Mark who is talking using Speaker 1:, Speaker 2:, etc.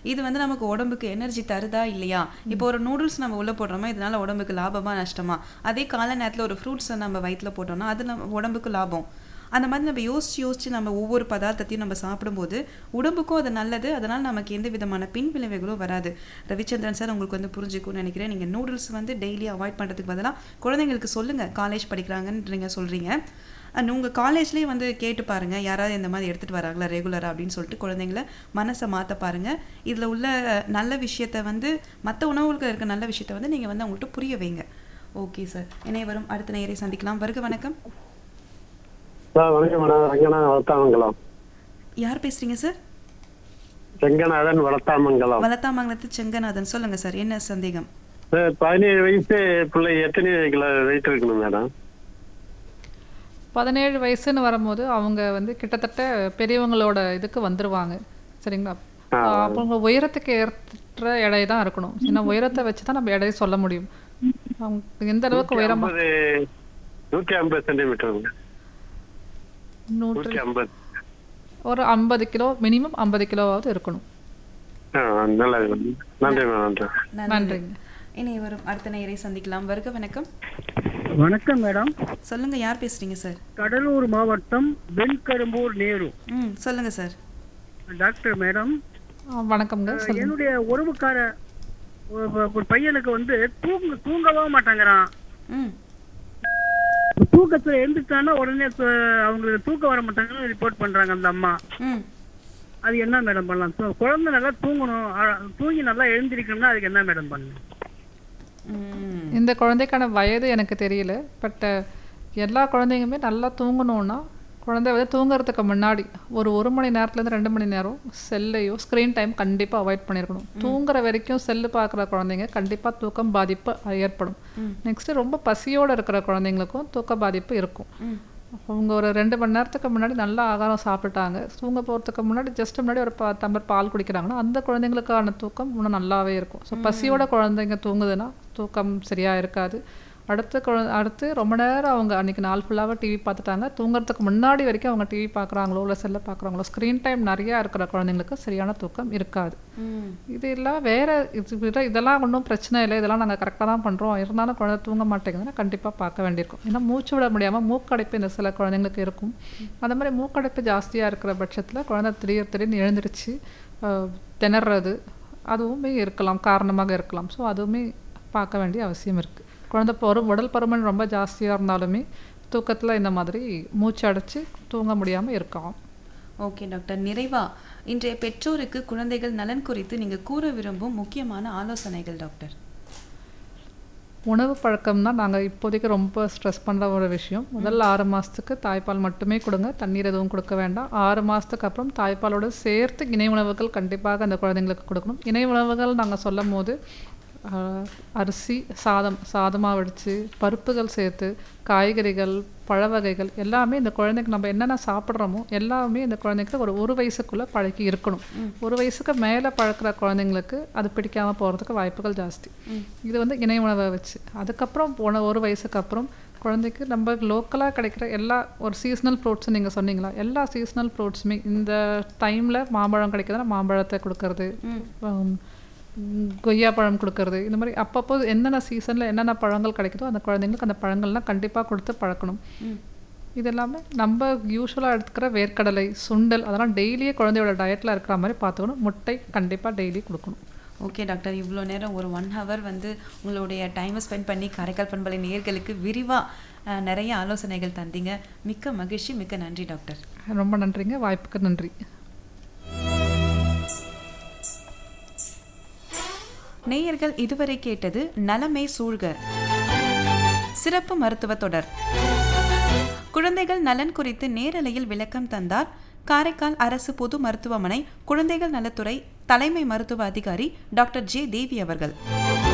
Speaker 1: இது வந்து நமக்கு உடம்புக்கு எனர்ஜி தருதா இல்லையா இப்போ ஒரு நூடுல்ஸ் நம்ம உள்ள போடுறோமா இதனால உடம்புக்கு லாபமா நஷ்டமா அதே காலை நேரத்துல ஒரு ஃப்ரூட்ஸை நம்ம வயித்துல போட்டோம்னா அது நம்ம உடம்புக்கு லாபம் அந்த மாதிரி நம்ம யோசிச்சு யோசிச்சு நம்ம ஒவ்வொரு பதார்த்தத்தையும் நம்ம சாப்பிடும்போது உடம்புக்கும் அது நல்லது அதனால நமக்கு எந்த விதமான பின் விளைவுகளும் வராது ரவிச்சந்திரன் சார் உங்களுக்கு வந்து புரிஞ்சுக்கும்னு நினைக்கிறேன் நீங்க நூடுல்ஸ் வந்து டெய்லி அவாய்ட் பண்றதுக்கு பதிலா குழந்தைங்களுக்கு சொல்லுங்க காலேஜ் படிக்கிறாங்கன்னு நீங்க சொல்றீங்க அண்ட் உங்க காலேஜ்லேயே வந்து கேட்டு பாருங்க யாராவது இந்த மாதிரி எடுத்துட்டு வராங்களா ரெகுலரா அப்படின்னு சொல்லிட்டு குழந்தைங்கள மனசை மாத்த பாருங்க இதுல உள்ள நல்ல விஷயத்த வந்து மற்ற உணவுகளுக்கு இருக்க நல்ல விஷயத்த வந்து நீங்க வந்து அவங்கள்ட்ட புரிய வைங்க ஓகே சார் இணைய வரும் அடுத்த நேயரை சந்திக்கலாம் வருக வணக்கம்
Speaker 2: சார் வணக்கம் மேடம் ரங்கநாதன் வளர்த்தாமங்கலம்
Speaker 1: யார் பேசுறீங்க சார்
Speaker 2: செங்கநாதன் வளர்த்தாமங்கலம்
Speaker 1: வளத்தாமங்கலத்து செங்கநாதன் சொல்லுங்க சார் என்ன சந்தேகம்
Speaker 2: சார் பதினேழு வயசு பிள்ளை எத்தனை கிலோ வெயிட் இருக்கணும் மேடம்
Speaker 3: பதினேழு வயசுன்னு வரும்போது அவங்க வந்து கிட்டத்தட்ட பெரியவங்களோட இதுக்கு வந்துருவாங்க சரிங்களா அப்போ அவங்க உயரத்துக்கு ஏற்ற எடை தான் இருக்கணும் ஏன்னா உயரத்தை வச்சு தான் நம்ம எடையை சொல்ல முடியும் அவங்க எந்த அளவுக்கு உயரமா
Speaker 2: ஐம்பது நூற்றி ஐம்பது சென்டிமீட்டர்
Speaker 3: நூற்று
Speaker 2: நூற்றி ஐம்பது
Speaker 3: ஒரு ஐம்பது கிலோ மினிமம் ஐம்பது கிலோவாவது இருக்கணும்
Speaker 2: ஆ நல்லது மேடம் நன்றி மேடம் நன்றி
Speaker 3: நன்றிங்க
Speaker 1: இனி வரும் அடுத்த நேயரை சந்திக்கலாம் வருக வணக்கம்
Speaker 4: வணக்கம் மேடம்
Speaker 1: சொல்லுங்க யார் பேசுறீங்க சார்
Speaker 4: கடலூர் மாவட்டம் வெண்கரும்பூர் நேரு
Speaker 1: ம் சொல்லுங்க சார்
Speaker 4: டாக்டர் மேடம்
Speaker 3: ஆ, வணக்கம்ங்க சொல்லுங்க
Speaker 4: என்னுடைய உறவுக்கார ஒரு ஒரு பையனுக்கு வந்து தூங்க தூங்கவே மாட்டேங்கிறான்
Speaker 1: ம்
Speaker 4: தூக்கத்துல எழுந்துட்டானா உடனே து- அவங்களுக்கு தூக்கம் வர மாட்டாங்கன்னு ரிப்போர்ட் பண்றாங்க அந்த அம்மா
Speaker 1: ம்
Speaker 4: அது என்ன மேடம் பண்ணலாம் து- குழந்தை நல்லா தூங்கணும் அ- தூங்கி நல்லா எழுந்திருக்கணும்னா அதுக்கு என்ன மேடம் பண்ணணும்
Speaker 1: ம்
Speaker 3: இந்த குழந்தைக்கான வயது எனக்கு தெரியல பட் எல்லா குழந்தைங்களுமே நல்லா தூங்கணும்னா குழந்தை வந்து தூங்குறதுக்கு முன்னாடி ஒரு ஒரு மணி நேரத்துலேருந்து ரெண்டு மணி நேரம் செல்லையோ ஸ்க்ரீன் டைம் கண்டிப்பாக அவாய்ட் பண்ணியிருக்கணும் தூங்குற வரைக்கும் செல்லு பார்க்குற குழந்தைங்க கண்டிப்பாக தூக்கம் பாதிப்பு ஏற்படும் நெக்ஸ்ட்டு ரொம்ப பசியோடு இருக்கிற குழந்தைங்களுக்கும் தூக்க பாதிப்பு இருக்கும்
Speaker 1: ம்
Speaker 3: அவங்க ஒரு ரெண்டு மணி நேரத்துக்கு முன்னாடி நல்லா ஆகாரம் சாப்பிட்டுட்டாங்க தூங்க போகிறதுக்கு முன்னாடி ஜஸ்ட் முன்னாடி ஒரு பா டம்ளர் பால் குடிக்கிறாங்கன்னா அந்த குழந்தைங்களுக்கான தூக்கம் இன்னும் நல்லாவே இருக்கும் ஸோ பசியோட குழந்தைங்க தூங்குதுன்னா தூக்கம் சரியாக இருக்காது அடுத்த குழ அடுத்து ரொம்ப நேரம் அவங்க அன்றைக்கி நாள் ஃபுல்லாக டிவி பார்த்துட்டாங்க தூங்குறதுக்கு முன்னாடி வரைக்கும் அவங்க டிவி பார்க்குறாங்களோ இல்லை செல்லை பார்க்குறாங்களோ ஸ்க்ரீன் டைம் நிறையா இருக்கிற குழந்தைங்களுக்கு சரியான தூக்கம் இருக்காது
Speaker 1: ம்
Speaker 3: இது எல்லாம் வேறு இது விட இதெல்லாம் ஒன்றும் பிரச்சனை இல்லை இதெல்லாம் நாங்கள் கரெக்டாக தான் பண்ணுறோம் இருந்தாலும் குழந்தை தூங்க மாட்டேங்குதுன்னா கண்டிப்பாக பார்க்க வேண்டியிருக்கும் ஏன்னா மூச்சு விட முடியாமல் மூக்கடைப்பு இந்த சில குழந்தைங்களுக்கு இருக்கும் அந்த மாதிரி மூக்கடைப்பு ஜாஸ்தியாக இருக்கிற பட்சத்தில் குழந்தை திடீர் திடீர்னு எழுந்திருச்சு ஆஹ், திணறது அதுவுமே இருக்கலாம் காரணமாக இருக்கலாம் ஸோ அதுவுமே பார்க்க வேண்டிய அவசியம் இருக்குது குழந்தை பரு உடல் பருமன் ரொம்ப ஜாஸ்தியாக இருந்தாலுமே தூக்கத்தில் இந்த மாதிரி மூச்சு அடைச்சி தூங்க முடியாமல் இருக்கலாம்
Speaker 1: ஓகே டாக்டர் நிறைவா இன்றைய பெற்றோருக்கு குழந்தைகள் நலன் குறித்து நீங்க கூற விரும்பும் முக்கியமான ஆலோசனைகள் டாக்டர்
Speaker 3: உணவு பழக்கம் தான் நாங்கள் இப்போதைக்கு ரொம்ப ஸ்ட்ரெஸ் பண்ணுற ஒரு விஷயம் முதல்ல ஆறு மாதத்துக்கு தாய்ப்பால் மட்டுமே கொடுங்க தண்ணீர் எதுவும் கொடுக்க வேண்டாம் ஆறு மாதத்துக்கு அப்புறம் தாய்ப்பாலோடு சேர்த்து இணை உணவுகள் கண்டிப்பாக அந்த குழந்தைங்களுக்கு கொடுக்கணும் இணை உணவுகள் நாங்கள் சொல்லும் போது ஆஹ், அரிசி சாதம் சாதமாக வடித்து பருப்புகள் சேர்த்து காய்கறிகள் பழ வகைகள் எல்லாமே இந்த குழந்தைக்கு நம்ம என்னென்ன சாப்பிட்றோமோ எல்லாமே இந்த குழந்தைக்கு ஒரு ஒரு வயசுக்குள்ளே பழக்கி இருக்கணும் ஒரு வயசுக்கு மேலே பழக்கிற குழந்தைங்களுக்கு அது பிடிக்காம போகிறதுக்கு வாய்ப்புகள் ஜாஸ்தி இது வந்து இணை உணவை வச்சு அதுக்கப்புறம் போன ஒரு வயசுக்கு அப்புறம் குழந்தைக்கு நம்ம லோக்கலாக கிடைக்கிற எல்லா ஒரு சீஸ்னல் ஃப்ரூட்ஸ் நீங்கள் சொன்னீங்களா எல்லா சீஸ்னல் ஃப்ரூட்ஸுமே இந்த டைமில் மாம்பழம் கிடைக்குதுன்னா மாம்பழத்தை கொடுக்கறது உம், உம், கொய்யாப்பழம் கொடுக்கறது இந்த மாதிரி அப்பப்போ என்னென்ன சீசனில் என்னென்ன பழங்கள் கிடைக்குதோ அந்த குழந்தைங்களுக்கு அந்த பழங்கள்லாம் கண்டிப்பாக கொடுத்து பழக்கணும் இது எல்லாமே நம்ம யூஸ்வலாக எடுத்துக்கிற வேர்க்கடலை சுண்டல் அதெல்லாம் டெய்லியே குழந்தையோட டயட்டில் இருக்கிற மாதிரி பார்த்துக்கணும் முட்டை கண்டிப்பாக டெய்லி கொடுக்கணும்
Speaker 1: ஓகே டாக்டர் இவ்வளோ நேரம் ஒரு ஒன் ஹவர் வந்து உங்களுடைய டைமை ஸ்பெண்ட் பண்ணி காரைக்கால் பண்பலை நேயர்களுக்கு விரிவாக நிறைய ஆலோசனைகள் தந்தீங்க மிக்க மகிழ்ச்சி மிக்க நன்றி டாக்டர்
Speaker 3: ரொம்ப நன்றிங்க வாய்ப்புக்கு நன்றி
Speaker 1: நேயர்கள் இதுவரை கேட்டது நலமே சூழ்க சிறப்பு மருத்துவ தொடர் குழந்தைகள் நலன் குறித்து நேரலையில் விளக்கம் தந்தார் காரைக்கால் அரசு பொது மருத்துவமனை குழந்தைகள் நலத்துறை தலைமை மருத்துவ அதிகாரி டாக்டர் ஜே தேவி அவர்கள்